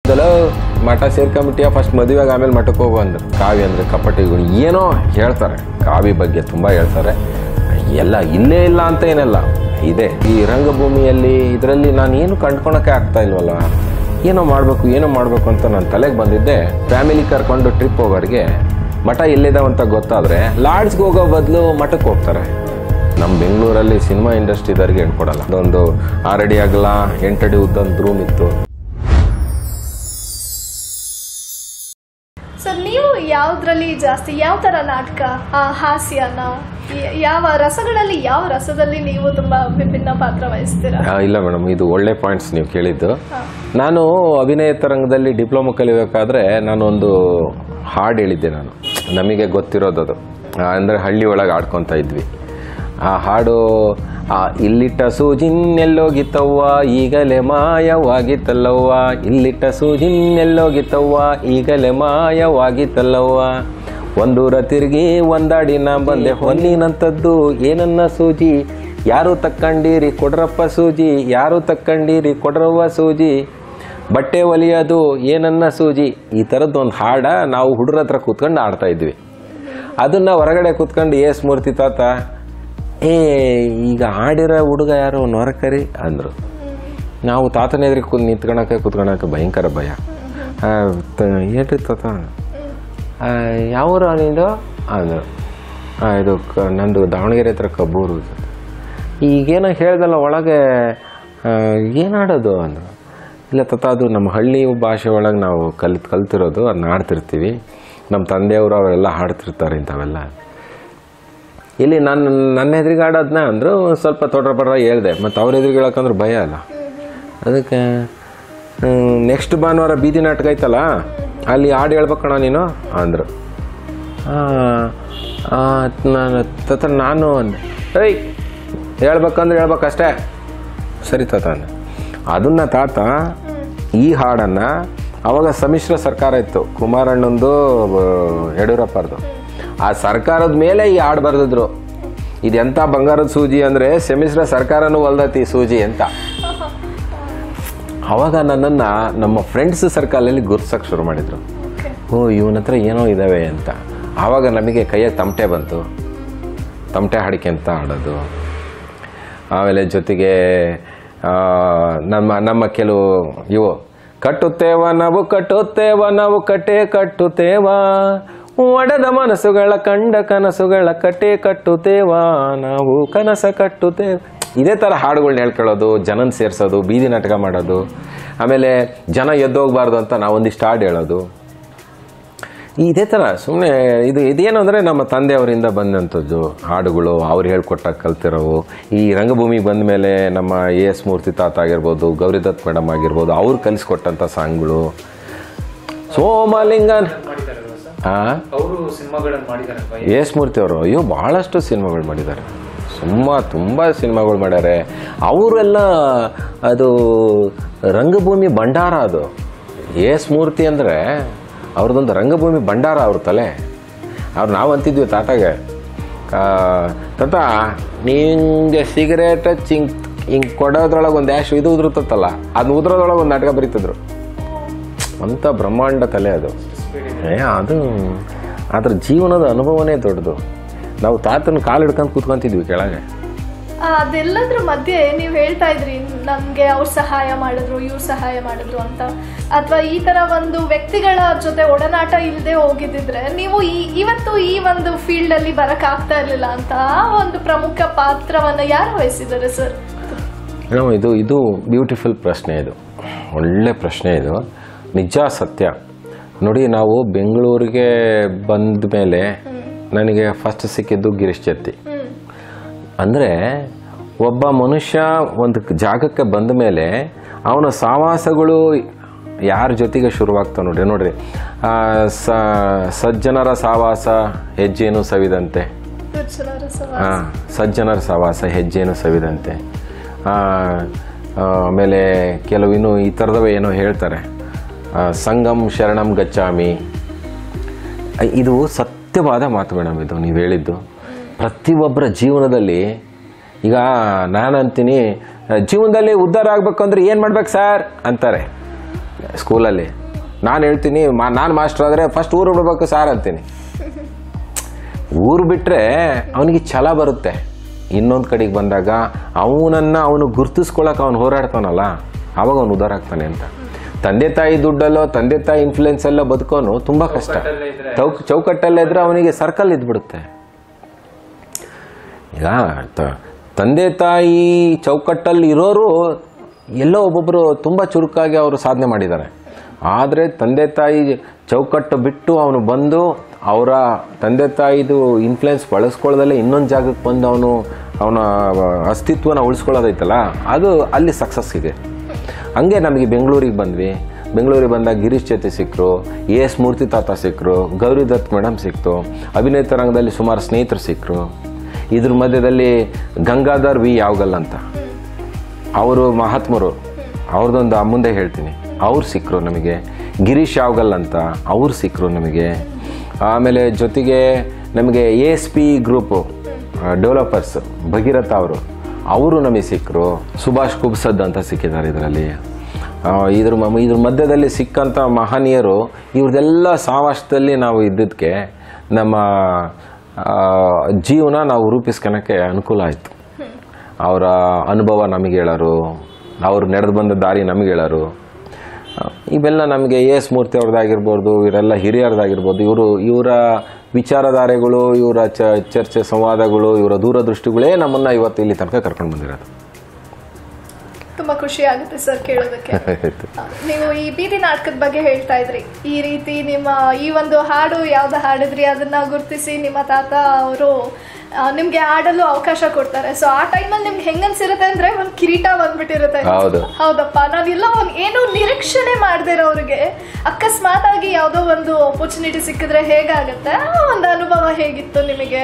ಇದೆಲ್ಲ ಮಠ ಸೇರ್ಕೊಂಬಿಟ್ಟಿಯ ಫಸ್ಟ್ ಮದುವೆಗೆ ಆಮೇಲೆ ಮಠಕ್ಕೆ ಹೋಗು ಅಂದ್ರು ಕಾವಿ ಅಂದ್ರೆ ಕಪಟಿಗಳು ಏನೋ ಹೇಳ್ತಾರೆ ಕಾವಿ ಬಗ್ಗೆ ತುಂಬ ಹೇಳ್ತಾರೆ ಎಲ್ಲ ಇಲ್ಲೇ ಇಲ್ಲ ಅಂತ ಏನಲ್ಲ ಇದೆ ಈ ರಂಗಭೂಮಿಯಲ್ಲಿ ಇದರಲ್ಲಿ ನಾನು ಏನು ಕಂಡ್ಕೊಳಕ್ಕೆ ಆಗ್ತಾ ಇಲ್ವಲ್ಲ ಏನೋ ಮಾಡಬೇಕು ಏನೋ ಮಾಡಬೇಕು ಅಂತ ನನ್ನ ತಲೆಗೆ ಬಂದಿದ್ದೆ ಫ್ಯಾಮಿಲಿ ಕರ್ಕೊಂಡು ಟ್ರಿಪ್ ಹೋಗೋರಿಗೆ ಮಠ ಎಲ್ಲಿದಾವಂತ ಗೊತ್ತಾದರೆ ಲಾಡ್ಜ್ಗೆ ಹೋಗೋ ಬದಲು ಮಠಕ್ಕೆ ಹೋಗ್ತಾರೆ ನಮ್ಮ ಬೆಂಗಳೂರಲ್ಲಿ ಸಿನಿಮಾ ಇಂಡಸ್ಟ್ರಿದವ್ರಿಗೆ ಹೇಳ್ಕೊಡಲ್ಲ ಅದೊಂದು ಆರಡಿ ಅಗಲ ಎಂಟಡಿ ಉದ್ದಂತ ರೂಮ್ ಇತ್ತು ಸರ್ ನೀವು ಯಾವ್ದ್ರಲ್ಲಿ ಜಾಸ್ತಿ ಯಾವ ತರ ನಾಟಕ ಆ ಹಾಸ್ಯನ ಯ- ಯಾವ ರಸಗಳಲ್ಲಿ ಯಾವ ರಸದಲ್ಲಿ ನೀವು ತುಂಬಾ ವಿಭಿನ್ನ ಪಾತ್ರ ವಹಿಸ್ತೀರಾ ಆ, ಇಲ್ಲ ಮೇಡಮ್ ಇದು ಒಳ್ಳೆ ಪಾಯಿಂಟ್ಸ್ ನೀವು ಕೇಳಿದ್ದು ಹಾ. ನಾನು ಅಭಿನಯ ತರಂಗದಲ್ಲಿ ಡಿಪ್ಲೊಮಾ ಕಲಿಬೇಕಾದ್ರೆ ನಾನೊಂದು ಹಾಡು ಹೇಳಿದ್ದೆ ನಾನು ನಮಗೆ ಗೊತ್ತಿರೋದದು ಆ, ಅಂದ್ರೆ ಹಳ್ಳಿ ಒಳಗೆ ಆಡ್ಕೊತಾ ಇದ್ವಿ ಆ ಹಾಡು ಆ ಇಲ್ಲಿಟ್ಟ ಸೂಜಿನ್ನೆಲ್ಲೋಗಿತ್ತವ್ವ ಈಗಲೇ ಮಾಯವಾಗಿತ್ತಲ್ಲವ್ವ ಇಲ್ಲಿಟ್ಟ ಸೂಜಿನ್ನೆಲ್ಲೋಗಿತ್ತವ್ವ ಈಗಲೇ ಮಾಯವಾಗಿತ್ತಲ್ಲವ್ವ ಒಂದೂರ ತಿರುಗಿ ಒಂದಾಡಿನ ಬಂದೆ ಹೊನ್ನಿನಂಥದ್ದು ಏನನ್ನ ಸೂಜಿ ಯಾರು ತಕ್ಕಂಡೀರಿ ಕೊಡ್ರಪ್ಪ ಸೂಜಿ ಯಾರು ತಕ್ಕಂಡೀರಿ ಕೊಡ್ರವ್ವ ಸೂಜಿ ಬಟ್ಟೆ ಒಲಿಯೋದು ಏನನ್ನ ಸೂಜಿ ಈ ಥರದ್ದು ಒಂದು ಹಾಡ ನಾವು ಹುಡುಗರ ಹತ್ರ ಕೂತ್ಕೊಂಡು ಆಡ್ತಾ ಇದ್ವಿ ಅದನ್ನ ಹೊರಗಡೆ ಕೂತ್ಕೊಂಡು ಏಸ್ ಮೂರ್ತಿ ತಾತ ಏ ಈಗ ಆಡಿರೋ ಹುಡುಗ ಯಾರು ನೊರಕರಿ ಅಂದರು ನಾವು ತಾತನ ಎದುರಿಗೆ ಕೂತ್ ನಿಂತ್ಕೊಳಕ್ಕೆ ಕೂತ್ಕೊಳಕ್ಕೆ ಭಯಂಕರ ಭಯ ಆ, ತ- ಏನ್ರಿ ತಾತ ಆ, ಯಾವ ಊರು ನಿಂದು ಅಂದರು ಇದು ಕ ನಂದು ದಾವಣಗೆರೆ ಹತ್ರ ಕಬ್ಬೂರು ಈಗೇನೋ ಹೇಳ್ದಲ್ಲ ಒಳಗೆ ಆ, ಏನ್ ಆಡೋದು ಅಂದರು ಇಲ್ಲ ತಾತ ಅದು ನಮ್ಮ ಹಳ್ಳಿ ಭಾಷೆ ಒಳಗೆ ನಾವು ಕಲ್ ಕಲ್ತಿರೋದು ಅದನ್ನ ಆಡ್ತಿರ್ತೀವಿ ನಮ್ಮ ತಂದೆಯವರು ಅವರೆಲ್ಲ ಹಾಡ್ತಿರ್ತಾರೆ ಇಂಥವೆಲ್ಲ ಇಲ್ಲಿ ನಾನು ನನ್ನ ಎದುರಿಗೆ ಆಡೋದನ್ನ ಅಂದರು ಸ್ವಲ್ಪ ತೊಡ್ರ ಪಡ್ರ ಹೇಳ್ದೆ ಮತ್ತು ಅವ್ರ ಎದುರಿಗೆ ಹೇಳಕ್ಕಂದ್ರೆ ಭಯ ಅಲ್ಲ ಅದಕ್ಕೆ ನೆಕ್ಸ್ಟ್ ಭಾನುವಾರ ಬೀದಿ ನಾಟಕ ಐತಲ್ಲ ಅಲ್ಲಿ ಹಾಡು ಹೇಳ್ಬೇಕಣ ನೀನು ಅಂದರು ನಾನು ತತ ನಾನು ಅಂದೆ ಏಯ್ ಹೇಳ್ಬೇಕಂದ್ರೆ ಹೇಳ್ಬೇಕಷ್ಟೇ ಸರಿ ತಾತ ಅಂದೆ ಅದನ್ನ ತಾತ ಈ ಹಾಡನ್ನು ಅವಾಗ ಸಮ್ಮಿಶ್ರ ಸರ್ಕಾರ ಇತ್ತು ಕುಮಾರಣ್ಣಂದು ಆ, ಯಡಿಯೂರಪ್ಪರದು ಆ ಸರ್ಕಾರದ ಮೇಲೆ ಈ ಹಾಡು ಬರೆದಿದ್ರು ಇದೆಂಥ ಬಂಗಾರದ ಸೂಜಿ ಅಂದರೆ ಸಮ್ಮಿಶ್ರ ಸರ್ಕಾರನೂ ಹೊಲ್ದತಿ ಸೂಜಿ ಅಂತ ಅವಾಗ ನನ್ನನ್ನು ನಮ್ಮ ಫ್ರೆಂಡ್ಸ್ ಸರ್ಕಲಲ್ಲಿ ಗುರ್ಸಕ್ಕೆ ಶುರು ಮಾಡಿದರು ಓಕೆ ಓ ಇವನ ಹತ್ರ ಏನೋ ಇದ್ದಾವೆ ಅಂತ ಆವಾಗ ನಮಗೆ ಕೈಯಾಗ ತಮಟೆ ಬಂತು ತಮಟೆ ಹಾಡಿಕೆ ಅಂತ ಆಡೋದು ಆಮೇಲೆ ಜೊತೆಗೆ ಆ, ನಮ್ಮ ನಮ್ಮ ಕೆಲವು ಇವು ಕಟ್ಟುತ್ತೇವ ನಾವು ಕಟ್ಟುತ್ತೇವ ನಾವು ಕಟ್ಟೆ ಕಟ್ಟುತ್ತೇವ ಒಡೆದ ಮನಸ್ಸುಗಳ ಕಂಡ ಕನಸುಗಳ ಕಟ್ಟೆ ಕಟ್ಟುತ್ತೇವ ನಾವು ಕನಸ ಕಟ್ಟುತ್ತೇವ ಇದೇ ಥರ ಹಾಡುಗಳ್ನ ಹೇಳ್ಕೊಳ್ಳೋದು ಜನನ ಸೇರಿಸೋದು ಬೀದಿ ನಾಟಕ ಮಾಡೋದು ಆಮೇಲೆ ಜನ ಎದ್ದೋಗ್ಬಾರ್ದು ಅಂತ ನಾವೊಂದಿಷ್ಟು ಹಾಡು ಹೇಳೋದು ಇದೇ ಥರ ಸುಮ್ಮನೆ ಇದು ಇದೇನು ಅಂದರೆ ನಮ್ಮ ತಂದೆಯವರಿಂದ ಬಂದಂಥದ್ದು ಹಾಡುಗಳು ಅವ್ರು ಹೇಳ್ಕೊಟ್ಟಾಗ ಕಲ್ತಿರೋವು ಈ ರಂಗಭೂಮಿಗೆ ಬಂದ ಮೇಲೆ ನಮ್ಮ ಎ ಎಸ್ ಮೂರ್ತಿ ತಾತ ಆಗಿರ್ಬೋದು ಗೌರಿದತ್ ಮೇಡಮ್ ಆಗಿರ್ಬೋದು ಅವ್ರು ಕಲಿಸ್ಕೊಟ್ಟಂಥ ಸಾಂಗ್ಗಳು ಸೋಮಲಿಂಗನ್ ಮಾಡಿದಾರಲ್ವಾ ಸರ್ ಹಾಂ ಅವರು ಸಿನಿಮಾಗಳನ್ನು ಮಾಡಿದಾರಲ್ವಾ ಎ ಎಸ್ ಮೂರ್ತಿ ಅವರು ಅಯ್ಯೋ ಭಾಳಷ್ಟು ಸಿನಿಮಾಗಳು ಮಾಡಿದ್ದಾರೆ ತುಂಬ ತುಂಬ ಸಿನಿಮಾಗಳು ಮಾಡ್ಯಾರೆ ಅವರೆಲ್ಲ ಅದು ರಂಗಭೂಮಿ ಭಂಡಾರ ಅದು ಎ ಎಸ್ ಮೂರ್ತಿ ಅಂದರೆ ಅವ್ರದ್ದೊಂದು ರಂಗಭೂಮಿ ಭಂಡಾರ ಅವ್ರ ತಲೆ ಅವ್ರು ನಾವು ಅಂತಿದ್ವಿ ತಾತಾಗೆ ಆ, ತಾತ ನಿಂಗೆ ಸಿಗರೇಟ್ ಚಿಂಗ್ ಹಿಂಗೆ ಕೊಡೋದ್ರೊಳಗೆ ಒಂದು ಆ್ಯಶ್ ಇದು ಉದುರುತ್ತಲ್ಲ ಅದನ್ನ ಉದ್ರೋದ್ರೊಳಗೆ ಒಂದು ನಾಟಕ ಬರೀತಿದ್ರು ಅಂಥ ಬ್ರಹ್ಮಾಂಡ ತಲೆ ಅದು ಏ ಅದು ಅದ್ರ ಜೀವನದ ಅನುಭವನೇ ದೊಡ್ಡದು ನಾವು ತಾತನ ಕಾಲು ಹಿಡ್ಕೊಂಡು ಕೂತ್ಕೊಂತಿದ್ವಿ ಕೆಳಗೆ ಆ, ಅದೆಲ್ಲದ್ರ ಮಧ್ಯೆ ನೀವು ಹೇಳ್ತಾ ಇದ್ರಿ ನಮ್ಗೆ ಅವ್ರು ಸಹಾಯ ಮಾಡಿದ್ರು ಇವ್ರು ಸಹಾಯ ಮಾಡಿದ್ರು ಅಂತ ಅಥವಾ ಈ ತರ ಒಂದು ವ್ಯಕ್ತಿಗಳ ಜೊತೆ ಒಡನಾಟ ಇಲ್ಲದೆ ಹೋಗಿದ್ದಿದ್ರೆ ನೀವು ಈ ಇವತ್ತು ಈ ಒಂದು ಫೀಲ್ಡ್ ಅಲ್ಲಿ ಬರಕ್ ಆಗ್ತಾ ಇರ್ಲಿಲ್ಲ ಅಂತ ಆ ಒಂದು ಪ್ರಮುಖ ಪಾತ್ರವನ್ನ ಯಾರು ವಹಿಸಿದ್ದಾರೆ ಸರ್ ಮೇಡಮ್ ಇದು ಇದು ಬ್ಯೂಟಿಫುಲ್ ಪ್ರಶ್ನೆ ಇದು ಒಳ್ಳೆ ಪ್ರಶ್ನೆ ಇದು ನಿಜ ಸತ್ಯ ನೋಡಿ ನಾವು ಬೆಂಗಳೂರಿಗೆ ಬಂದ ಮೇಲೆ ನನಗೆ ಫಸ್ಟ್ ಸಿಕ್ಕಿದ್ದು ಗಿರೀಶ್ ಚೆತ್ತಿ ಹ್ಮ್ ಅಂದರೆ ಒಬ್ಬ ಮನುಷ್ಯ ಒಂದು ಜಾಗಕ್ಕೆ ಬಂದ ಮೇಲೆ ಅವನ ಸಾವಾಸಗಳು ಯಾರ ಜೊತೆಗೆ ಶುರುವಾಗ್ತಾವೆ ನೋಡ್ರಿ ನೋಡ್ರಿ ಆ, ಸ ಸಜ್ಜನರ ಸಾವಾಸ ಹೆಜ್ಜೇನು ಸವಿದಂತೆ ದುರ್ಜನರ ಸವಾಸ. ಆ, ಸಜ್ಜನರ ಸಹವಾಸ ಹೆಜ್ಜೇನು ಸವಿದಂತೆ ಆ, ಆ, ಆಮೇಲೆ ಕೆಲವು ಇನ್ನು ಈ ಥರದವೇ ಏನೋ ಹೇಳ್ತಾರೆ ಆ, ಸಂಗಮ್ ಶರಣಂ ಗಚ್ಚಾಮಿ ಐ- ಇದು ಸತ್ಯವಾದ ಮಾತು ಮೇಡಮ್ ಇದು ನೀವು ಹೇಳಿದ್ದು ಪ್ರತಿಯೊಬ್ಬರ ಜೀವನದಲ್ಲಿ ಈಗ ನಾನು ಅಂತೀನಿ ಆ, ಜೀವನದಲ್ಲಿ ಉದ್ಧಾರ ಆಗ್ಬೇಕು ಅಂದ್ರೆ ಏನು ಮಾಡ್ಬೇಕು ಸರ್ ಅಂತಾರೆ ಸ್ಕೂಲಲ್ಲಿ ನಾನು ಹೇಳ್ತೀನಿ ಮಾ ನಾನು ಮಾಸ್ಟರ್ ಆದರೆ ಫಸ್ಟ್ ಊರು ಬಿಡ್ಬೇಕು ಸಾರ್ ಅಂತೀನಿ ಊರು ಬಿಟ್ಟರೆ ಅವನಿಗೆ ಛಲ ಬರುತ್ತೆ ಇನ್ನೊಂದು ಕಡೆಗೆ ಬಂದಾಗ ಅವನನ್ನು ಅವನು ಗುರ್ತಿಸ್ಕೊಳಕ್ಕೆ ಅವನು ಹೋರಾಡ್ತಾನಲ್ಲ ಆವಾಗ ಅವನು ಉದಾರ ಆಗ್ತಾನೆ ಅಂತ ತಂದೆ ತಾಯಿ ದುಡ್ಡಲ್ಲೋ ತಂದೆ ತಾಯಿ ಇನ್ಫ್ಲುಯೆನ್ಸ್ ಎಲ್ಲ ಬದುಕೋನು ತುಂಬ ಕಷ್ಟ ಚೌಕಟ್ಟಲ್ಲೇ ಇದ್ರೆ- ಚೌಕ್ ಚೌಕಟ್ಟಲ್ಲೇ ಇದ್ರೆ ಅವನಿಗೆ ಸರ್ಕಲ್ ಇದ್ಬಿಡುತ್ತೆ ಈಗ ತ- ತಂದೆ ತಾಯಿ ಚೌಕಟ್ಟಲ್ಲಿ ಇರೋರು ಎಲ್ಲೋ ಒಬ್ಬೊಬ್ಬರು ತುಂಬ ಚುರುಕಾಗಿ ಅವರು ಸಾಧನೆ ಮಾಡಿದ್ದಾರೆ ಆದರೆ ತಂದೆ ತಾಯಿ ಚೌಕಟ್ಟು ಬಿಟ್ಟು ಅವನು ಬಂದು ಅವರ ತಂದೆ ತಾಯಿದು ಇನ್ಫ್ಲುಯೆನ್ಸ್ ಬಳಸ್ಕೊಳ್ಳೋದಲ್ಲೇ ಇನ್ನೊಂದು ಜಾಗಕ್ಕೆ ಬಂದು ಅವನು ಅವನ ಅಸ್ತಿತ್ವನ ಉಳಿಸ್ಕೊಳ್ಳೋದೈತಲ್ಲ ಅದು ಅಲ್ಲಿ ಸಕ್ಸಸ್ ಇದೆ ಹಂಗೆ ನಮಗೆ ಬೆಂಗಳೂರಿಗೆ ಬಂದ್ವಿ ಬೆಂಗಳೂರಿಗೆ ಬಂದಾಗ ಗಿರೀಶ್ ಚೇತಿ ಸಿಕ್ಕರು ಎ ಎಸ್ ಮೂರ್ತಿ ತಾತ ಸಿಕ್ಕರು ಗೌರಿ ದತ್ ಮೇಡಮ್ ಸಿಕ್ತು ಅಭಿನೇತ ರಂಗದಲ್ಲಿ ಸುಮಾರು ಸ್ನೇಹಿತರು ಸಿಕ್ಕರು ಇದ್ರ ಮಧ್ಯದಲ್ಲಿ ಗಂಗಾಧರ್ ವಿ ಯಾವಗಲ್ ಅಂತ ಅವರು ಮಹಾತ್ಮರು ಅವ್ರದ್ದೊಂದು ಮುಂದೆ ಹೇಳ್ತೀನಿ ಅವ್ರು ಸಿಕ್ಕರು ನಮಗೆ ಗಿರೀಶ್ ಯಾವಗಲ್ ಅಂತ ಅವ್ರು ಸಿಕ್ಕರು ನಮಗೆ ಆಮೇಲೆ ಜೊತೆಗೆ ನಮಗೆ A S P group developers Bhagiratha ಅವರು ಅವರು ನಮಗೆ ಸಿಕ್ಕರು ಸುಭಾಷ್ ಕುಬ್ಸದ್ ಅಂತ ಸಿಕ್ಕಿದ್ದಾರೆ ಇದರಲ್ಲಿ ಇದ್ರ ಮ- ಇದ್ರ ಮಧ್ಯದಲ್ಲಿ ಸಿಕ್ಕಂಥ ಮಹನೀಯರು ಇವ್ರದೆಲ್ಲ ಸಾವಾಸದಲ್ಲಿ ನಾವು ಇದ್ದದಕ್ಕೆ ನಮ್ಮ ಆ, ಜೀವನ ನಾವು ರೂಪಿಸ್ಕೊಳಕ್ಕೆ ಅನುಕೂಲ ಆಯಿತು ಅವರ ಅನುಭವ ನಮಗೆ ಹೇಳೋರು ಅವ್ರು ನಡೆದು ಬಂದ ದಾರಿ ನಮಗೆ ಹೇಳೋರು ಆ, ಇವೆಲ್ಲ ನಮಗೆ ಎ ಎಸ್ ಮೂರ್ತಿ ಅವ್ರದ್ದಾಗಿರ್ಬೋದು ಇವರೆಲ್ಲ ಹಿರಿಯರದಾಗಿರ್ಬೋದು ಇವರು ಇವರ ವಿಚಾರಧಾರೆಗಳು ಇವರ ಚ ಚರ್ಚೆ ಸಂವಾದಗಳು ಇವರ ದೂರದೃಷ್ಟಿಗಳೇ ನಮ್ಮನ್ನು ಇವತ್ತು ಇಲ್ಲಿ ತನಕ ಕರ್ಕೊಂಡು ಬಂದಿರೋದು ತುಂಬಾ ಖುಷಿ ಆಗುತ್ತೆ ಸರ್ ಕೇಳೋದಕ್ಕೆ ಆ, ನೀವು ಈ ಬೀದಿ ನಾಟಕದ ಬಗ್ಗೆ ಹೇಳ್ತಾ ಇದ್ರಿ ಈ ರೀತಿ ನಿಮ್ಮ ಈ ಒಂದು ಹಾಡು ಯಾವ್ದು ಹಾಡಿದ್ರಿ ಅದನ್ನ ಗುರುತಿಸಿ ನಿಮ್ಮ ತಾತ ಅವರು ನಿಮ್ಗೆ ಆಡಲು ಅವಕಾಶ ಕೊಡ್ತಾರೆ ಸೊ ಆ ಟೈಮಲ್ಲಿ ನಿಮ್ಗೆ ಹೆಂಗನ್ಸಿರುತ್ತೆ ಅಂದ್ರೆ ಒಂದು ಕಿರೀಟ ಬಂದ್ಬಿಟ್ಟಿರುತ್ತೆ ಹೌದು. ಹೌದಪ್ಪ ನಾವೆಲ್ಲ ಒಂದು ಏನು ನಿರೀಕ್ಷಣೆ ಮಾಡ್ದಿರೋ ಅವ್ರಿಗೆ ಅಕಸ್ಮಾತ್ ಆಗಿ ಯಾವುದೋ ಒಂದು ಆಪರ್ಚುನಿಟಿ ಸಿಕ್ಕಿದ್ರೆ ಹೇಗಾಗುತ್ತೆ ಆ ಒಂದು ಅನುಭವ ಹೇಗಿತ್ತು ನಿಮಗೆ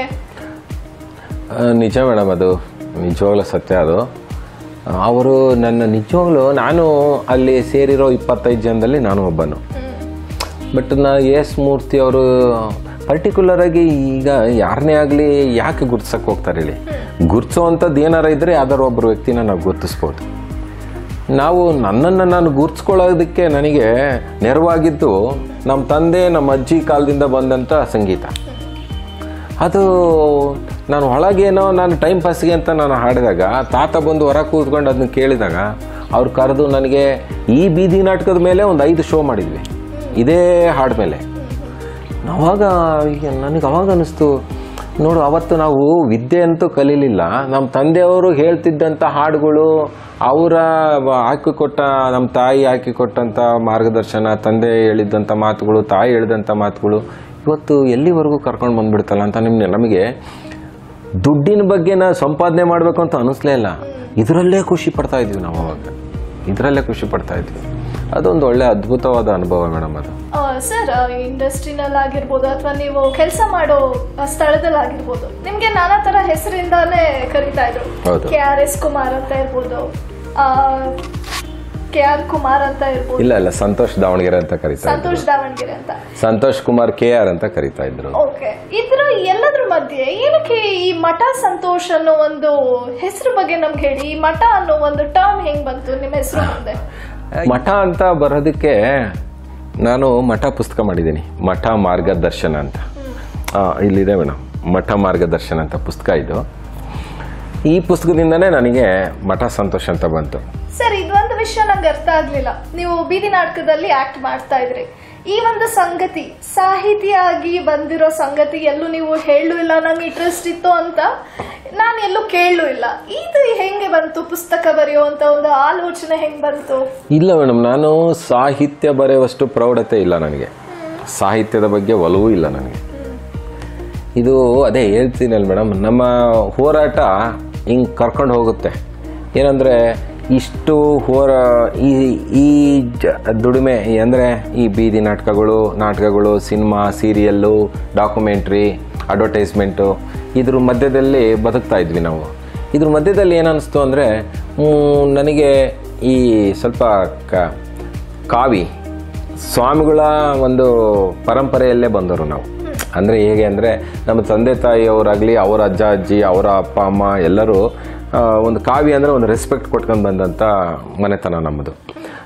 ಆ, ನಿಜ ಮೇಡಮ್ ಅದು ನಿಜವಾಗ್ಲೂ ಸತ್ಯ ಅದು ಅವರು ನನ್ನ ನಿಜವಾಗ್ಲೂ ನಾನು ಅಲ್ಲಿ ಸೇರಿರೋ ಇಪ್ಪತ್ತೈದು ಜನದಲ್ಲಿ ನಾನು ಒಬ್ಬನು ಬಟ್ ನಾ ಎಸ್ ಮೂರ್ತಿ ಅವರು ಪರ್ಟಿಕ್ಯುಲರ್ ಆಗಿ ಈಗ ಯಾರನ್ನೇ ಆಗಲಿ ಯಾಕೆ ಗುರ್ತಿಸಕ್ಕೆ ಹೋಗ್ತಾರೆ ಹೇಳಿ ಗುರ್ತಿಸೋವಂಥದ್ದು ಏನಾರ ಇದ್ದರೆ ಯಾವ್ದಾರು ಒಬ್ಬರು ವ್ಯಕ್ತಿನ ನಾವು ಗುರ್ತಿಸ್ಬೋದು ನಾವು ನನ್ನನ್ನು ನಾನು ಗುರ್ತಿಸ್ಕೊಳ್ಳೋದಕ್ಕೆ ನನಗೆ ನೆರವಾಗಿದ್ದು ನಮ್ಮ ತಂದೆ ನಮ್ಮ ಅಜ್ಜಿ ಕಾಲದಿಂದ ಬಂದಂಥ ಸಂಗೀತ ಅದು ನಾನು ಒಳಗೇನೋ ನಾನು ಟೈಮ್ ಪಾಸ್ಗೆ ಅಂತ ನಾನು ಹಾಡಿದಾಗ ತಾತ ಬಂದು ಹೊರ ಕೂತ್ಕೊಂಡು ಅದನ್ನ ಕೇಳಿದಾಗ ಅವ್ರು ಕರೆದು ನನಗೆ ಈ ಬೀದಿ ನಾಟಕದ ಮೇಲೆ ಒಂದು ಐದು ಶೋ ಮಾಡಿದ್ವಿ ಇದೇ ಹಾಡು ಮೇಲೆ ಅವಾಗ ಈಗ ನನಗೆ ಅವಾಗ ಅನ್ನಿಸ್ತು ನೋಡು ಅವತ್ತು ನಾವು ವಿದ್ಯೆ ಅಂತೂ ಕಲೀಲಿಲ್ಲ ನಮ್ಮ ತಂದೆಯವರು ಹೇಳ್ತಿದ್ದಂಥ ಹಾಡುಗಳು ಅವರ ಹಾಕಿಕೊಟ್ಟ ನಮ್ಮ ತಾಯಿ ಹಾಕಿಕೊಟ್ಟಂಥ ಮಾರ್ಗದರ್ಶನ ತಂದೆ ಹೇಳಿದ್ದಂಥ ಮಾತುಗಳು ತಾಯಿ ಹೇಳಿದಂಥ ಮಾತುಗಳು ಇವತ್ತು ಎಲ್ಲಿವರೆಗೂ ಕರ್ಕೊಂಡು ಬಂದ್ಬಿಡ್ತಲ್ಲ ಅಂತ ನಿಮ್ಗೆ ನಮಗೆ ದುಡ್ಡಿನ ಬಗ್ಗೆ ನಾವು ಸಂಪಾದನೆ ಮಾಡಬೇಕು ಅಂತ ಅನ್ನಿಸ್ಲೇ ಇಲ್ಲ ಇದರಲ್ಲೇ ಖುಷಿ ಪಡ್ತಾ ಇದ್ವಿ ನಾವು ಅವಾಗ ಇದರಲ್ಲೇ ಖುಷಿ ಪಡ್ತಾ ಇದ್ವಿ ಅದೊಂದು ಒಳ್ಳೆ ಅದ್ಭುತವಾದ ಅನುಭವ ಮೇಡಮ್ ಅದು ಸರ್ ಇಂಡಸ್ಟ್ರಿನಲ್ಲಿ ಆಗಿರ್ಬೋದು ಅಥವಾ ನೀವು ಕೆಲಸ ಮಾಡೋ ಸ್ಥಳದಲ್ಲಿ ಆಗಿರ್ಬೋದು ನಿಮ್ಗೆ ನಾನಾ ತರ ಹೆಸರಿಂದಾನೇ ಕರೀತಾ ಇದ್ರು ಹೌದು. ಕೆ ಆರ್ ಎಸ್ ಕುಮಾರ್ ಅಂತ ಇರ್ಬೋದು ಕೆ ಆರ್ ಕುಮಾರ್ ಅಂತ ಇರ್ಬೋದು ಇಲ್ಲ ಇಲ್ಲ ಸಂತೋಷ್ ದಾವಣಗೆರೆ ಅಂತ ಕರಿತಾ ಇದ್ರು ಸಂತೋಷ್ ದಾವಣಗೆರೆ ಅಂತ ಸಂತೋಷ್ ಕುಮಾರ್ ಕೆ ಆರ್ ಅಂತ ಕರಿತಾ ಇದ್ರು ಓಕೆ ಇದ್ರ ಎಲ್ಲದ್ರ ಮಧ್ಯೆ ಏನಕ್ಕೆ ಈ ಮಠ ಸಂತೋಷ್ ಅನ್ನೋ ಒಂದು ಹೆಸರು ಬಗ್ಗೆ ನಮ್ಗೆ ಹೇಳಿ ಈ ಮಠ ಅನ್ನೋ ಒಂದು ಟರ್ಮ್ ಹೆಂಗ್ ಬಂತು ನಿಮ್ಮ ಹೆಸರು ಮುಂದೆ ಮಠ ಅಂತ ಬರೋದಕ್ಕೆ ನಾನು ಮಠ ಪುಸ್ತಕ ಮಾಡಿದ್ದೀನಿ ಮಠ ಮಾರ್ಗದರ್ಶನ ಅಂತ ಆ, ಇಲ್ಲಿದೆ ಮೇಡಮ್ ಮಠ ಮಾರ್ಗದರ್ಶನ ಅಂತ ಪುಸ್ತಕ ಇದು ಈ ಪುಸ್ತಕದಿಂದನೇ ನನಗೆ ಮಠ ಸಂತೋಷ್ ಅಂತ ಬಂತು ಸರ್ ಇದೊಂದು ವಿಷಯ ನಂಗೆ ಅರ್ಥ ಆಗ್ಲಿಲ್ಲ ನೀವು ಬೀದಿ ನಾಟಕದಲ್ಲಿ ಆಕ್ಟ್ ಮಾಡ್ತಾ ಇದ್ರಿ ಈ ಒಂದು ಸಂಗತಿ ಸಾಹಿತಿಯಾಗಿ ಬಂದಿರೋ ಸಂಗತಿ ಎಲ್ಲೂ ನೀವು ಹೇಳೂ ಇಲ್ಲ ನಂಗೆ ಇಂಟ್ರೆಸ್ಟ್ ಇತ್ತು ಅಂತ ನಾನು ಎಲ್ಲೂ ಕೇಳಲೂ ಇಲ್ಲ ಇದು ಹೆಂಗೆ ಬಂತು ಪುಸ್ತಕ ಬರೆಯುವಂತ ಒಂದು ಆಲೋಚನೆ ಹೆಂಗ್ ಬಂತು ಇಲ್ಲ ಮೇಡಮ್ ನಾನು ಸಾಹಿತ್ಯ ಬರೆಯುವಷ್ಟು ಪ್ರೌಢತೆ ಇಲ್ಲ ನನಗೆ ಸಾಹಿತ್ಯದ ಬಗ್ಗೆ ಒಲವೂ ಇಲ್ಲ ನನಗೆ ಇದು ಅದೇ ಹೇಳ್ತೀನಲ್ಲ ಮೇಡಮ್ ನಮ್ಮ ಹೋರಾಟ ಹಿಂಗೆ ಕರ್ಕೊಂಡು ಹೋಗುತ್ತೆ ಏನಂದರೆ ಇಷ್ಟು ಹೋರ ಈ ಈ ಜ ದುಡಿಮೆ ಅಂದರೆ ಈ ಬೀದಿ ನಾಟಕಗಳು ನಾಟಕಗಳು ಸಿನಿಮಾ ಸೀರಿಯಲ್ಲು ಡಾಕ್ಯುಮೆಂಟ್ರಿ ಅಡ್ವರ್ಟೈಸ್ಮೆಂಟು ಇದ್ರ ಮಧ್ಯದಲ್ಲಿ ಬದುಕ್ತಾ ಇದ್ವಿ ನಾವು ಇದ್ರ ಮಧ್ಯದಲ್ಲಿ ಏನನ್ನಿಸ್ತು ಅಂದರೆ ನನಗೆ ಈ ಸ್ವಲ್ಪ ಕ ಕಾವಿ ಸ್ವಾಮಿಗಳ ಒಂದು ಪರಂಪರೆಯಲ್ಲೇ ಬಂದವರು ನಾವು ಅಂದರೆ ಹೇಗೆ ಅಂದರೆ ನಮ್ಮ ತಂದೆ ತಾಯಿಯವರಾಗಲಿ ಅವರ ಅಜ್ಜ ಅಜ್ಜಿ ಅವರ ಅಪ್ಪ ಅಮ್ಮ ಎಲ್ಲರೂ ಆ, ಒಂದು ಕಾವಿ ಅಂದರೆ ಒಂದು ರೆಸ್ಪೆಕ್ಟ್ ಕೊಟ್ಕೊಂಡು ಬಂದಂಥ ಮನೆತನ ನಮ್ಮದು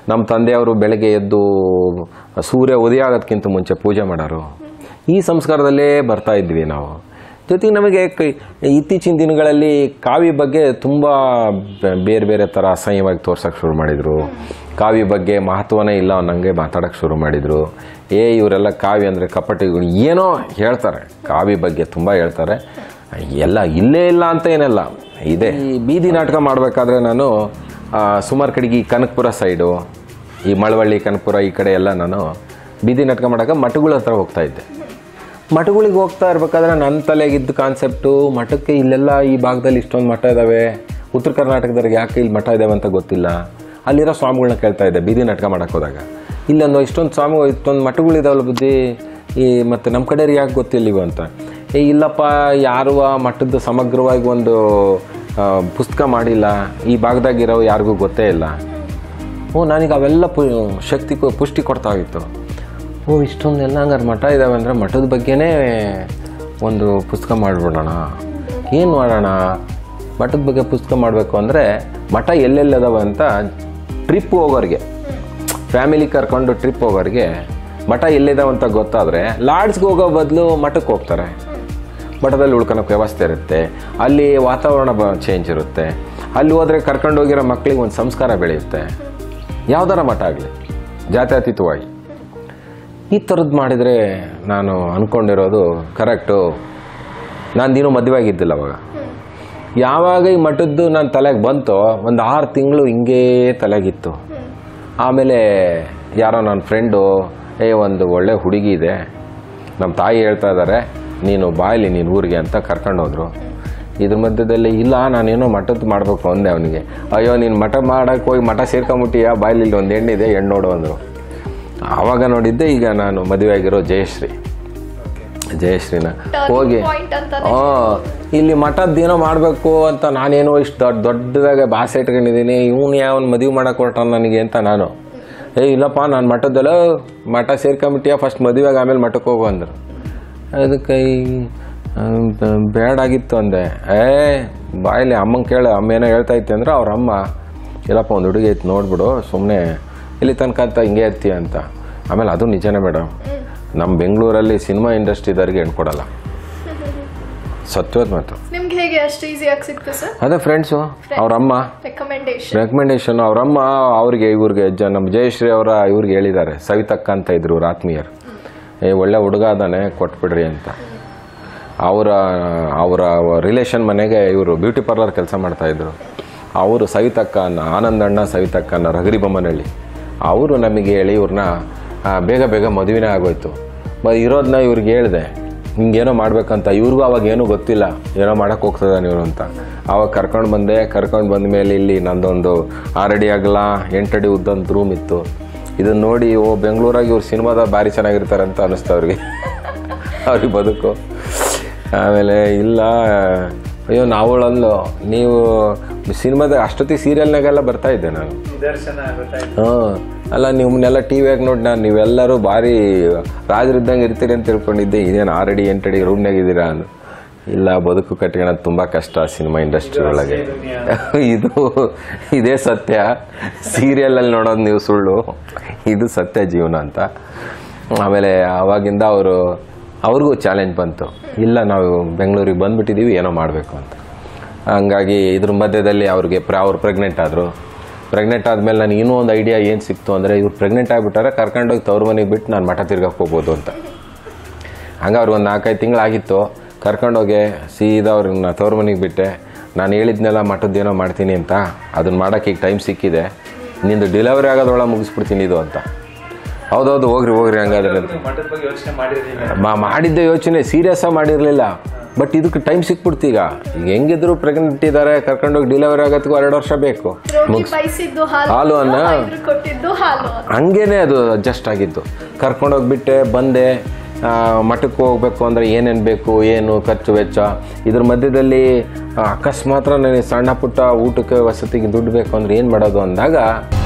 ನಮ್ಮ ತಂದೆಯವರು ಬೆಳಗ್ಗೆ ಎದ್ದು ಸೂರ್ಯ ಉದಯ ಆಗೋದಕ್ಕಿಂತ ಮುಂಚೆ ಪೂಜೆ ಮಾಡೋರು ಈ ಸಂಸ್ಕಾರದಲ್ಲೇ ಬರ್ತಾ ಇದ್ವಿ ನಾವು ಜೊತೆಗೆ ನಮಗೆ ಕ- ಇತ್ತೀಚಿನ ದಿನಗಳಲ್ಲಿ ಕಾವಿ ಬಗ್ಗೆ ತುಂಬ ಬೇರೆ ಬೇರೆ ಥರ ಅಸಹ್ಯವಾಗಿ ತೋರ್ಸೋಕೆ ಶುರು ಮಾಡಿದರು ಕಾವಿ ಬಗ್ಗೆ ಮಹತ್ವನೇ ಇಲ್ಲ ಅನ್ನಂಗೆ ಮಾತಾಡೋಕ್ಕೆ ಶುರು ಮಾಡಿದರು ಏ ಇವರೆಲ್ಲ ಕಾವಿ ಅಂದರೆ ಕಪಟಿಗಳು ಏನೋ ಹೇಳ್ತಾರೆ ಕಾವಿ ಬಗ್ಗೆ ತುಂಬ ಹೇಳ್ತಾರೆ ಎಲ್ಲ ಇಲ್ಲೇ ಇಲ್ಲ ಅಂತ ಏನಲ್ಲ ಇದೆ ಈ ಬೀದಿ ನಾಟಕ ಮಾಡಬೇಕಾದ್ರೆ ನಾನು ಆ, ಸುಮಾರು ಕಡೆಗೆ ಈ ಕನಕಪುರ ಸೈಡು ಈ ಮಳವಳ್ಳಿ ಕನಕಪುರ ಈ ಕಡೆ ಎಲ್ಲ ನಾನು ಬೀದಿ ನಾಟಕ ಮಾಡೋಕೆ ಮಠಗಳ ಹತ್ರ ಹೋಗ್ತಾ ಇದ್ದೆ ಮಠಗಳಿಗೆ ಹೋಗ್ತಾ ಇರ್ಬೇಕಾದ್ರೆ ನನ್ನ ತಲೆಗಿದ್ದ ಕಾನ್ಸೆಪ್ಟು ಮಠಕ್ಕೆ ಇಲ್ಲೆಲ್ಲ ಈ ಭಾಗದಲ್ಲಿ ಇಷ್ಟೊಂದು ಮಠ ಇದ್ದಾವೆ ಉತ್ತರ ಕರ್ನಾಟಕದವ್ರಿಗೆ ಯಾಕೆ ಇಲ್ಲಿ ಮಠ ಇದ್ದಾವೆ ಅಂತ ಗೊತ್ತಿಲ್ಲ ಅಲ್ಲಿರೋ ಸ್ವಾಮಿಗಳನ್ನ ಕೇಳ್ತಾ ಇದ್ದೆ ಬೀದಿ ನಾಟಕ ಮಾಡಕ್ಕೆ ಹೋದಾಗ ಇಲ್ಲೊಂದು ಇಷ್ಟೊಂದು ಸ್ವಾಮಿ ಇಷ್ಟೊಂದು ಮಠಗಳಿದಾವಲ್ಲ ಬುದ್ಧಿ ಈ ಮತ್ತು ನಮ್ಮ ಕಡೆ ಯಾಕೆ ಗೊತ್ತಿಲ್ಲ ಇವು ಅಂತ ಏ ಇಲ್ಲಪ್ಪ ಯಾರು ಆ ಮಠದ್ದು ಸಮಗ್ರವಾಗಿ ಒಂದು ಆ, ಪುಸ್ತಕ ಮಾಡಿಲ್ಲ ಈ ಭಾಗದಾಗಿರೋ ಯಾರಿಗೂ ಗೊತ್ತೇ ಇಲ್ಲ ಓ ನನಗೆ ಅವೆಲ್ಲ ಪು ಶಕ್ತಿ ಕೊ- ಪುಷ್ಟಿ ಕೊಡ್ತಾ ಇತ್ತು ಓ ಇಷ್ಟೊಂದೆಲ್ಲ ಹಂಗಾರೆ ಮಠ ಇದ್ದಾವೆ ಅಂದರೆ ಮಠದ ಬಗ್ಗೆನೇ ಒಂದು ಪುಸ್ತಕ ಮಾಡಿಬಿಡೋಣ ಏನು ಮಾಡೋಣ ಮಠದ ಬಗ್ಗೆ ಪುಸ್ತಕ ಮಾಡಬೇಕು ಅಂದರೆ ಮಠ ಎಲ್ಲೆಲ್ಲದಾವೆ ಅಂತ ಟ್ರಿಪ್ ಹೋಗೋರಿಗೆ ಫ್ಯಾಮಿಲಿ ಕರ್ಕೊಂಡು ಟ್ರಿಪ್ ಹೋಗೋರಿಗೆ ಮಠ ಎಲ್ಲಿದಾವೆ ಅಂತ ಗೊತ್ತಾದರೆ ಲಾಡ್ಜ್ಗೆ ಹೋಗೋ ಬದಲು ಮಠಕ್ಕೆ ಹೋಗ್ತಾರೆ ಮಠದಲ್ಲಿ ಉಳ್ಕೊಳಕ್ಕೆ ವ್ಯವಸ್ಥೆ ಇರುತ್ತೆ ಅಲ್ಲಿ ವಾತಾವರಣ ಬ ಚೇಂಜ್ ಇರುತ್ತೆ ಅಲ್ಲಿ ಹೋದರೆ ಕರ್ಕೊಂಡು ಹೋಗಿರೋ ಮಕ್ಕಳಿಗೆ ಒಂದು ಸಂಸ್ಕಾರ ಬೆಳೆಯುತ್ತೆ ಯಾವ್ದಾರ ಮಠ ಆಗಲಿ ಜಾತ್ಯತೀತವಾಗಿ ಈ ಥರದ್ದು ಮಾಡಿದರೆ ನಾನು ಅಂದ್ಕೊಂಡಿರೋದು ಕರೆಕ್ಟು ನಂದಿನ್ನೂ ಮದುವೆ ಆಗಿದ್ದಿಲ್ಲ ಅವಾಗ ಯಾವಾಗ ಈ ಮಠದ್ದು ನನ್ನ ತಲೆಗೆ ಬಂತೋ ಒಂದು ಆರು ತಿಂಗಳು ಹಿಂಗೇ ತಲೆಗಿತ್ತು ಆಮೇಲೆ ಯಾರೋ ನನ್ನ ಫ್ರೆಂಡು ಏ ಒಂದು ಒಳ್ಳೆ ಹುಡುಗಿ ಇದೆ ನಮ್ಮ ತಾಯಿ ಹೇಳ್ತಾ ಇದ್ದಾರೆ ನೀನು ಬಾಯ್ಲಿ ನೀನು ಊರಿಗೆ ಅಂತ ಕರ್ಕೊಂಡು ಹೋದ್ರು ಇದ್ರ ಮಧ್ಯದಲ್ಲಿ ಇಲ್ಲ ನಾನೇನೋ ಮಠದ್ದು ಮಾಡಬೇಕು ಅಂದೆ ಅವನಿಗೆ ಅಯ್ಯೋ ನೀನು ಮಠ ಮಾಡಕ್ಕೆ ಹೋಗಿ ಮಠ ಸೇರ್ಕೊಂಬಿಟ್ಟಿಯಾ ಬಾಯ್ಲಿ ಇಲ್ಲಿ ಒಂದು ಹೆಣ್ಣಿದೆ ಹೆಣ್ಣು ನೋಡು ಅಂದರು ಆವಾಗ ನೋಡಿದ್ದೆ ಈಗ ನಾನು ಮದುವೆ ಆಗಿರೋ ಜಯಶ್ರೀ ಜಯಶ್ರೀನ ಹೋಗಿ ಪಾಯಿಂಟ್ ಅಂತಾನೆ ಹಾಂ ಇಲ್ಲಿ ಮಠದ್ದು ಏನೋ ಮಾಡಬೇಕು ಅಂತ ನಾನೇನೋ ಇಷ್ಟು ದೊಡ್ಡ ದೊಡ್ಡದಾಗೆ ಭಾಷೆ ಇಟ್ಕೊಂಡಿದ್ದೀನಿ ಇವನು ಯಾವನ್ ಮದುವೆ ಮಾಡಕ್ಕೆ ಹೊರಟ ನನಗೆ ಅಂತ ನಾನು ಏ ಇಲ್ಲಪ್ಪ ನಾನು ಮಠದ್ದಲ್ಲ ಮಠ ಸೇರ್ಕೊಂಬಿಟ್ಟಿಯ ಫಸ್ಟ್ ಮದುವೆಗೆ ಆಮೇಲೆ ಮಠಕ್ಕೆ ಹೋಗು ಅಂದರು ಅದಕ್ಕೆ ಈ ಆ, ಬ- ಬೇಡಾಗಿತ್ತು ಅಂದೆ ಏ ಬಾಯಲ್ಲಿ ಅಮ್ಮಂಗೆ ಕೇಳ ಅಮ್ಮ ಏನೋ ಹೇಳ್ತಾ ಇತ್ತು ಅಂದ್ರೆ ಅವ್ರ ಅಮ್ಮ ಇಲ್ಲಪ್ಪ ಒಂದು ಹುಡುಗಿ ಐತೆ ನೋಡ್ಬಿಡು ಸುಮ್ಮನೆ ಇಲ್ಲಿ ತನಕ ಅಂತ ಹಿಂಗೆ ಇರ್ತೀಯ ಅಂತ ಆಮೇಲೆ ಅದು ನಿಜನೇ ಮೇಡಮ್ ನಮ್ಮ ಬೆಂಗಳೂರಲ್ಲಿ ಸಿನಿಮಾ ಇಂಡಸ್ಟ್ರಿದವ್ರಿಗೆ ಹೆಣ್ಣು ಕೊಡಲ್ಲ ಸತ್ಯವಾದ ಮಾತು ನಿಮ್ಗೆ ಹೇಗೆ ಅಷ್ಟು ಈಸಿಯಾಗಿ ಸಿಕ್ತು ಸರ್ ಅದೇ ಫ್ರೆಂಡ್ಸು ಅವ್ರ ಅಮ್ಮ ರೆಕಮೆಂಡೇಶನ್ ರೆಕಮೆಂಡೇಶನ್ ಅವ್ರಮ್ಮ ಅವ್ರಿಗೆ ಇವ್ರಿಗೆ ಜ ನಮ್ಮ ಜಯಶ್ರೀ ಅವರ ಇವ್ರಿಗೆ ಹೇಳಿದ್ದಾರೆ ಸವಿತಕ್ಕ ಅಂತ ಇದ್ರು ಇವ್ರ ಆತ್ಮೀಯರು ಏ ಒಳ್ಳೆ ಹುಡುಗ ಅದಾನೆ ಕೊಟ್ಬಿಡ್ರಿ ಅಂತ ಅವರ ಅವರ ರಿಲೇಷನ್ ಮನೆಗೆ ಇವರು ಬ್ಯೂಟಿ ಪಾರ್ಲರ್ ಕೆಲಸ ಮಾಡ್ತಾಯಿದ್ರು ಅವರು ಸವಿತಕ್ಕನ ಆನಂದಣ್ಣ ಸವಿತಕ್ಕನ ರಗರಿ ಬೊಮ್ಮನಹಳ್ಳಿ ಅವರು ನಮಗೆ ಹೇಳಿ ಇವ್ರನ್ನ ಆ, ಬೇಗ ಬೇಗ ಮದುವೆನೇ ಆಗೋಯ್ತು ಮ ಇರೋದನ್ನ ಇವ್ರಿಗೆ ಹೇಳಿದೆ ಹಿಂಗೇನೋ ಮಾಡ್ಬೇಕಂತ ಇವ್ರಿಗೂ ಅವಾಗ ಏನೂ ಗೊತ್ತಿಲ್ಲ ಏನೋ ಮಾಡಕ್ಕೆ ಹೋಗ್ತದಾನೆ ಇವರು ಅಂತ ಆವಾಗ ಕರ್ಕೊಂಡು ಬಂದೆ ಕರ್ಕೊಂಡು ಬಂದ ಮೇಲೆ ಇಲ್ಲಿ ನಂದೊಂದು ಆರಡಿ ಆಗಲ ಎಂಟಡಿ ಉದ್ದಂತ ರೂಮ್ ಇತ್ತು ಇದನ್ನ ನೋಡಿ ಓ ಬೆಂಗಳೂರಾಗ ಇವ್ರು ಸಿನಿಮಾದ ಭಾರಿ ಚೆನ್ನಾಗಿರ್ತಾರೆ ಅಂತ ಅನ್ನಿಸ್ತು ಅವ್ರಿಗೆ ಅವ್ರಿಗೆ ಬದುಕು ಆಮೇಲೆ ಇಲ್ಲ ಅಯ್ಯೋ ನಾವುಳಂದು ನೀವು ಸಿನಿಮಾದ ಅಷ್ಟೊತ್ತಿಗೆ ಸೀರಿಯಲ್ನಾಗೆಲ್ಲ ಬರ್ತಾ ಇದ್ದೆ ನಾನು ನಿದರ್ಶನ ಗೊತ್ತಾಯ್ತು ಹಾಂ ಅಲ್ಲ ನಿಮ್ಮನ್ನೆಲ್ಲ ಟಿ ವಿಯಾಗ ನೋಡಿ ನಾನು ನೀವೆಲ್ಲರೂ ಭಾರಿ ರಾಜರಿದ್ದಂಗೆ ಇರ್ತೀರಿ ಅಂತ ತಿಳ್ಕೊಂಡಿದ್ದೆ ಇದೇನು ಆರಡಿ ಎಂಟಡಿ ರೂಮ್ನಾಗಿದ್ದೀರಾ ಅಂದು ಇಲ್ಲ ಬದುಕು ಕಟ್ಕೊಳ್ಳೋದು ತುಂಬ ಕಷ್ಟ ಸಿನಿಮಾ ಇಂಡಸ್ಟ್ರಿ ಒಳಗೆ ಇದು ಇದೇ ಸತ್ಯ ಸೀರಿಯಲಲ್ಲಿ ನೋಡೋದು ನೀವು ಸುಳ್ಳು ಇದು ಸತ್ಯ ಜೀವನ ಅಂತ ಆಮೇಲೆ ಆವಾಗಿಂದ ಅವರು ಅವ್ರಿಗೂ ಚಾಲೆಂಜ್ ಬಂತು ಇಲ್ಲ ನಾವು ಬೆಂಗಳೂರಿಗೆ ಬಂದ್ಬಿಟ್ಟಿದ್ದೀವಿ ಏನೋ ಮಾಡಬೇಕು ಅಂತ ಹಂಗಾಗಿ ಇದ್ರ ಮಧ್ಯದಲ್ಲಿ ಅವ್ರಿಗೆ ಪ್ರ ಅವ್ರು ಪ್ರೆಗ್ನೆಂಟ್ ಆದರು ಪ್ರೆಗ್ನೆಂಟ್ ಆದಮೇಲೆ ನನಗೆ ಇನ್ನೂ ಒಂದು ಐಡಿಯಾ ಏನು ಸಿಕ್ತು ಅಂದರೆ ಇವ್ರು ಪ್ರೆಗ್ನೆಂಟ್ ಆಗಿಬಿಟ್ಟಾರೆ ಕರ್ಕೊಂಡೋಗಿ ತವ್ರ ಮನೆಗೆ ಬಿಟ್ಟು ನಾನು ಮಠ ತಿರ್ಗಕ್ಕೆ ಹೋಗ್ಬೋದು ಅಂತ ಹಂಗೆ ಅವ್ರಿಗೆ ಒಂದು ನಾಲ್ಕೈದು ತಿಂಗಳಾಗಿತ್ತು ಕರ್ಕೊಂಡೋಗಿ ಸೀದಾ ಅವ್ರನ್ನ ತವ್ರ ಮನೆಗೆ ಬಿಟ್ಟೆ ನಾನು ಹೇಳಿದ್ನೆಲ್ಲ ಮಠದ್ದೇನೋ ಮಾಡ್ತೀನಿ ಅಂತ ಅದನ್ನ ಮಾಡೋಕ್ಕೆ ಈಗ ಟೈಮ್ ಸಿಕ್ಕಿದೆ ನಿಂದು ಡೆಲಿವರಿ ಆಗೋದ್ರೊಳಗೆ ಮುಗಿಸ್ಬಿಡ್ತೀನಿ ಇದು ಅಂತ ಹೌದೌದು ಹೋಗ್ರಿ ಹೋಗ್ರಿ ಹಂಗಾದ್ರೆ ಅಂತ ಮಠದ ಬಗ್ಗೆ ಯೋಚನೆ ಮಾಡಿರ್ಲಿಲ್ಲ ಮಾ ಮಾಡಿದ್ದೆ ಯೋಚನೆ ಸೀರಿಯಸ್ ಮಾಡಿರಲಿಲ್ಲ ಬಟ್ ಇದಕ್ಕೆ ಟೈಮ್ ಸಿಕ್ಬಿಡ್ತು ಈಗ ಈಗ ಹೆಂಗಿದ್ರು ಪ್ರೆಗ್ನೆಂಟ್ ಇದ್ದಾರೆ ಕರ್ಕೊಂಡೋಗಿ ಡೆಲಿವರಿ ಆಗೋದಕ್ಕೂ ಎರಡು ವರ್ಷ ಬೇಕು ರೋಗಿ ಬಯಸಿದ್ದು ಹಾಲು ಹಾಲು ಅನ್ನ? ವೈದ್ಯರು ಕೊಟ್ಟಿದ್ದು ಹಾಲು ಹಂಗೇನೆ ಅದು ಅಡ್ಜಸ್ಟ್ ಆಗಿದ್ದು ಕರ್ಕೊಂಡೋಗ್ಬಿಟ್ಟೆ ಬಂದೆ ಆ, ಮಠಕ್ಕೆ ಹೋಗ್ಬೇಕು ಅಂದರೆ ಏನೇನು ಬೇಕು ಏನು ಖರ್ಚು ವೆಚ್ಚ ಇದ್ರ ಮಧ್ಯದಲ್ಲಿ ಆ, ಅಕಸ್ಮಾತ್ ನನಗೆ ಸಣ್ಣ ಪುಟ್ಟ ಊಟಕ್ಕೆ ವಸತಿಗೆ ದುಡ್ಡು ಬೇಕು ಅಂದ್ರೆ ಏನು ಮಾಡೋದು ಅಂದಾಗ